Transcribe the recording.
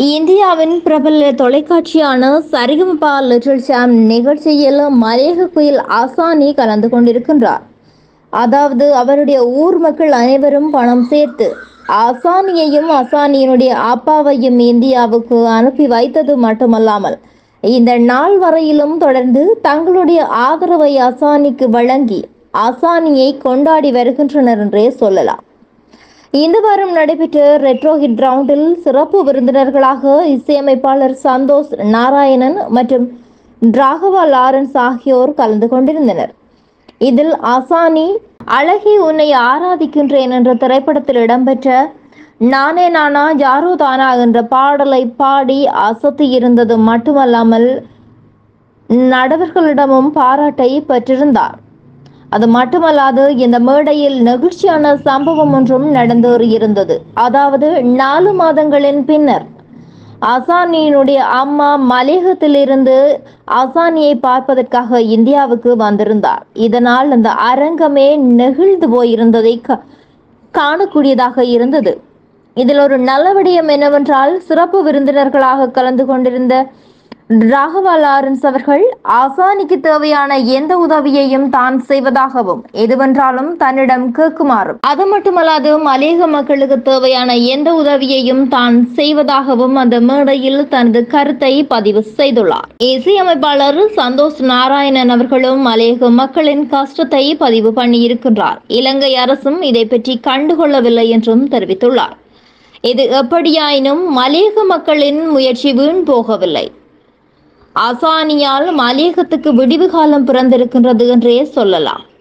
இந்தியாவின் பிரபல தொலைக்காட்சியான சரிகமபா லிட்டில் சாம் நிகழ்ச்சியில் மலேக குயில் அசானி கலந்து கொண்டிருக்கின்றார் அதாவது அவருடைய ஊர் மக்கள் அனைவரும் பணம் சேர்த்து அசானியையும் அசானியினுடைய அப்பாவையும் இந்தியாவுக்கு அனுப்பி வைத்தது மட்டுமல்லாமல் இந்த நாள் வரையிலும் தொடர்ந்து தங்களுடைய ஆதரவை அசானிக்கு வழங்கி அசானியை கொண்டாடி வருகின்றனர் என்றே சொல்லலாம் இந்த வாரம் நடைபெற்ற ரெட்ரோ ஹிட் ரவுண்டில் சிறப்பு விருந்தினர்களாக இசையமைப்பாளர் சந்தோஷ் நாராயணன் மற்றும் ராகவா லாரன்ஸ் ஆகியோர் கலந்து கொண்டிருந்தனர் இதில் அசானி அழகி உன்னை ஆராதிக்கின்றேன் என்ற திரைப்படத்தில் இடம்பெற்ற நானே நானா யாரோ தானா என்ற பாடலை பாடி அசத்தி இருந்தது மட்டுமல்லாமல் நடுவர்களிடமும் பாராட்டை பெற்றிருந்தார் அது மட்டுமல்லாது இந்த மேடையில் நெகிழ்ச்சியான சம்பவம் ஒன்றும் நடந்தேறியிருந்தது அதாவது நாலு மாதங்களின் பின்னர் அசானியினுடைய அம்மா மலேகத்திலிருந்து அசானியை பார்ப்பதற்காக இந்தியாவுக்கு வந்திருந்தார் இதனால் அந்த அரங்கமே நெகிழ்ந்து போயிருந்ததை க- காணக்கூடியதாக இருந்தது இதில் ஒரு நல்ல விடயம் என்னவென்றால் சிறப்பு விருந்தினர்களாக கலந்து கொண்டிருந்த ராகவா லாரன்ஸ் அவர்கள் ஆசானிக்கு தேவையான எந்த உதவியையும் தான் செய்வதாகவும் எதுவென்றாலும் தன்னிடம் கேட்குமாறும் அது மட்டுமல்லாது மலேக மக்களுக்கு தேவையான எந்த உதவியையும் தான் செய்வதாகவும் அந்த மேடையில் தனது கருத்தை பதிவு செய்துள்ளார் இசையமைப்பாளர் சந்தோஷ் நாராயணன் அவர்களும் மலேக மக்களின் கஷ்டத்தை பதிவு பண்ணியிருக்கின்றார் இலங்கை அரசும் இதை பற்றி கண்டுகொள்ளவில்லை என்றும் தெரிவித்துள்ளார் இது எப்படியாயினும் மலேக மக்களின் முயற்சி வீண் போகவில்லை அசானியால் மலேகத்துக்கு விடிவு காலம் பிறந்திருக்கின்றது என்றே சொல்லலாம்